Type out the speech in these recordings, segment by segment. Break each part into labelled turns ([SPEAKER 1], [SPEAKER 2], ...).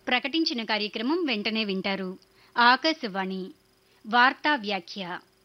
[SPEAKER 1] ప్రకటించిన కార్యక్రమం వెంటనే వింటారు ఆకాశవాణి వార్తా వ్యాఖ్య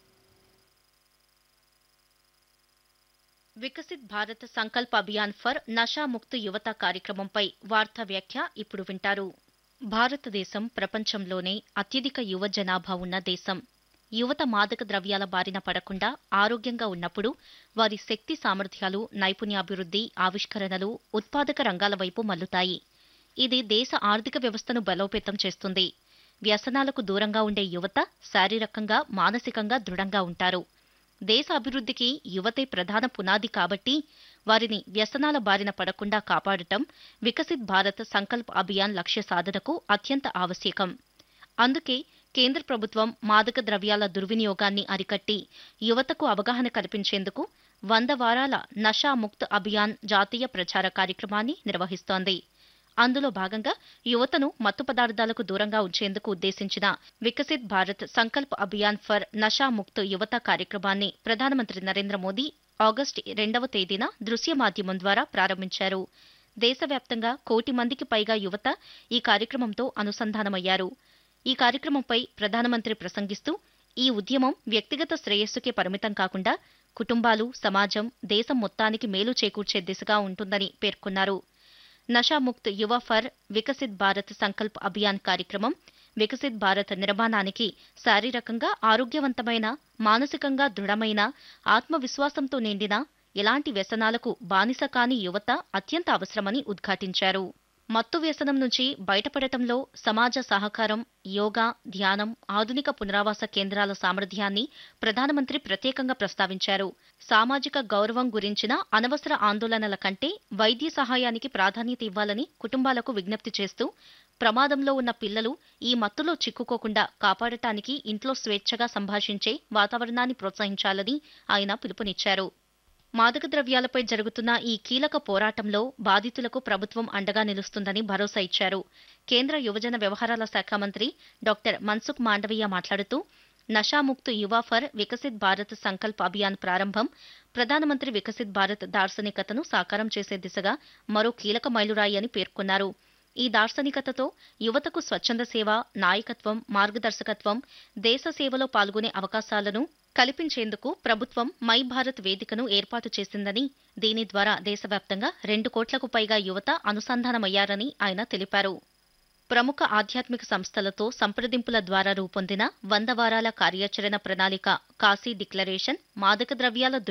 [SPEAKER 2] వికసిత్ భారత్ సంకల్ప్ అభియాన్ ఫర్ నషా ముక్త్ యువత కార్యక్రమంపై వార్తా వ్యాఖ్య ఇప్పుడు వింటారు భారతదేశం ప్రపంచంలోనే అత్యధిక యువ జనాభా ఉన్న దేశం యువత మాదక ద్రవ్యాల బారిన పడకుండా ఆరోగ్యంగా ఉన్నప్పుడు వారి శక్తి సామర్థ్యాలు నైపుణ్యాభివృద్ధి ఆవిష్కరణలు ఉత్పాదక రంగాల వైపు మల్లుతాయి ఇది దేశ ఆర్థిక వ్యవస్థను బలోపేతం చేస్తుంది వ్యసనాలకు దూరంగా ఉండే యువత శారీరకంగా మానసికంగా దృఢంగా ఉంటారు దేశ అభివృద్ధికి యువతే ప్రధాన పునాది కాబట్టి వారిని వ్యసనాల బారిన పడకుండా కాపాడటం వికసిత్ భారత్ సంకల్ప్ అభియాన్ లక్ష్య సాధనకు అత్యంత ఆవశ్యకం అందుకే కేంద్ర ప్రభుత్వం మాదక ద్రవ్యాల దుర్వినియోగాన్ని అరికట్టి యువతకు అవగాహన కల్పించేందుకు వంద వారాల నషా ముక్త్ అభియాన్ జాతీయ ప్రచార కార్యక్రమాన్ని నిర్వహిస్తోంది అందులో భాగంగా యువతను మత్తు పదార్థాలకు దూరంగా ఉంచేందుకు ఉద్దేశించిన వికసిత్ భారత్ సంకల్ప్ అభియాన్ ఫర్ నషా ముక్త్ యువత కార్యక్రమాన్ని ప్రధానమంత్రి నరేంద్ర మోదీ ఆగస్టు రెండవ తేదీన దృశ్య మాధ్యమం ద్వారా ప్రారంభించారు దేశవ్యాప్తంగా కోటి మందికి పైగా యువత ఈ కార్యక్రమంతో అనుసంధానమయ్యారు ఈ కార్యక్రమంపై ప్రధానమంత్రి ప్రసంగిస్తూ ఈ ఉద్యమం వ్యక్తిగత శ్రేయస్సుకే పరిమితం కాకుండా కుటుంబాలు సమాజం దేశం మొత్తానికి మేలు చేకూర్చే దిశగా ఉంటుందని పేర్కొన్నారు నషాముక్త్ యువ ఫర్ వికసిత్ భారత్ సంకల్ప్ అభియాన్ కార్యక్రమం వికసిత్ భారత్ నిర్మాణానికి శారీరకంగా ఆరోగ్యవంతమైన మానసికంగా దృఢమైన ఆత్మవిశ్వాసంతో నిండిన ఎలాంటి వ్యసనాలకు బానిస కాని యువత అత్యంత అవసరమని ఉద్ఘాటించారు మత్తు వ్యసనం నుంచి బయటపడటంలో సమాజ సహకారం యోగా ధ్యానం ఆధునిక పునరావాస కేంద్రాల సామర్థ్యాన్ని ప్రధానమంత్రి ప్రత్యేకంగా ప్రస్తావించారు సామాజిక గౌరవం గురించిన అనవసర ఆందోళనల కంటే వైద్య సహాయానికి ప్రాధాన్యత ఇవ్వాలని కుటుంబాలకు విజ్ఞప్తి చేస్తూ ప్రమాదంలో ఉన్న పిల్లలు ఈ మత్తులో చిక్కుకోకుండా కాపాడటానికి ఇంట్లో స్వేచ్ఛగా సంభాషించే వాతావరణాన్ని ప్రోత్సహించాలని ఆయన పిలుపునిచ్చారు మాదక ద్రవ్యాలపై జరుగుతున్న ఈ కీలక పోరాటంలో బాధితులకు ప్రభుత్వం అండగా నిలుస్తుందని భరోసా ఇచ్చారు కేంద్ర యువజన వ్యవహారాల శాఖ మంత్రి డాక్టర్ మన్సుఖ్ మాండవీయ మాట్లాడుతూ నషాముక్త్ యువ ఫర్ వికసిత్ భారత్ సంకల్ప్ అభియాన్ ప్రారంభం ప్రధానమంత్రి వికసిత్ భారత్ దార్శనికతను సాకారం చేసే దిశగా మరో కీలక మైలురాయి అని పేర్కొన్నారు ఈ దార్శనికతతో యువతకు స్వచ్ఛంద సేవ నాయకత్వం మార్గదర్శకత్వం దేశ సేవలో పాల్గొనే అవకాశాలను కల్పించేందుకు ప్రభుత్వం మై భారత్ వేదికను ఏర్పాటు చేసిందని దీని ద్వారా దేశవ్యాప్తంగా రెండు కోట్లకు పైగా యువత అనుసంధానమయ్యారని ఆయన తెలిపారు ప్రముఖ ఆధ్యాత్మిక సంస్థలతో సంప్రదింపుల ద్వారా రూపొందిన వంద వారాల కార్యాచరణ ప్రణాళిక కాశీ డిక్లరేషన్ మాదక ద్రవ్యాల